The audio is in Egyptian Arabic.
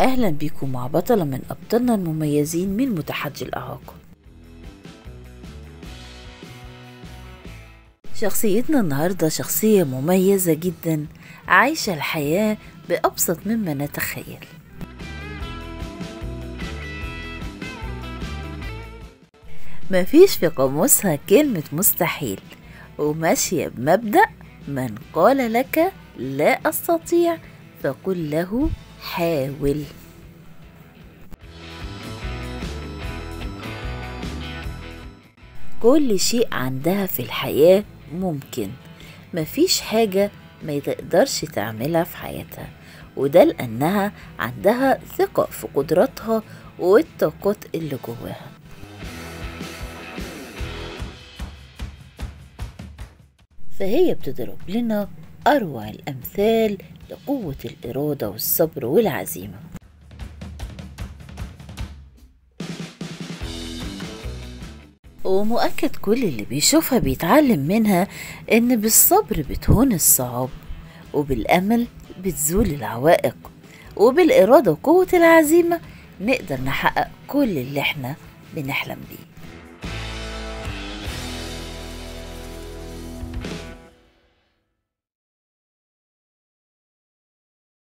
أهلا بيكم مع بطلة من أبطالنا المميزين من متحدي الإعاقة شخصيتنا النهاردة شخصية مميزة جدا عايشة الحياة بأبسط مما نتخيل مفيش في قاموسها كلمة مستحيل وماشية بمبدأ من قال لك لا أستطيع فقل له حاول كل شيء عندها في الحياة ممكن مفيش حاجة ما تقدرش تعملها في حياتها وده لأنها عندها ثقة في قدراتها والطاقات اللي جواها فهي بتضرب لنا أروع الأمثال لقوة الإرادة والصبر والعزيمة ومؤكد كل اللي بيشوفها بيتعلم منها إن بالصبر بتهون الصعاب وبالأمل بتزول العوائق وبالإرادة وقوة العزيمة نقدر نحقق كل اللي احنا بنحلم بيه